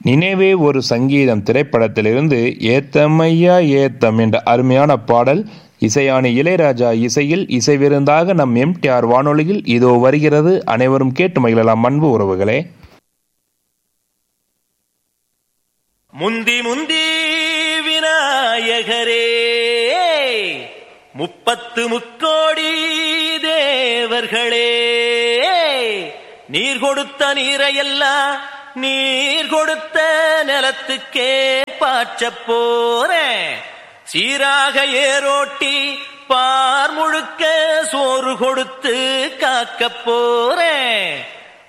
நினைவே ஒரு சங்கீதம் திரைப்படத்திலிருந்து ஏத்தமையா ஏத்தம் என்ற அருமையான பாடல் இசையானி இளையராஜா இசையில் இசை விருந்தாக நம் எம்டிஆர் வானொலியில் இதோ வருகிறது அனைவரும் கேட்டு மகிழலாம் அன்பு உறவுகளே முந்தி முந்தி விநாயகரே முப்பத்து முக்கோடி தேவர்களே நீர் கொடுத்த நீரையெல்லாம் நீர் கொடுத்த நிலத்துக்கே பாய்ச்சப் போறேன் சீராக ஏரோட்டி பார் முழுக்க சோறு கொடுத்து காக்கப் போறேன்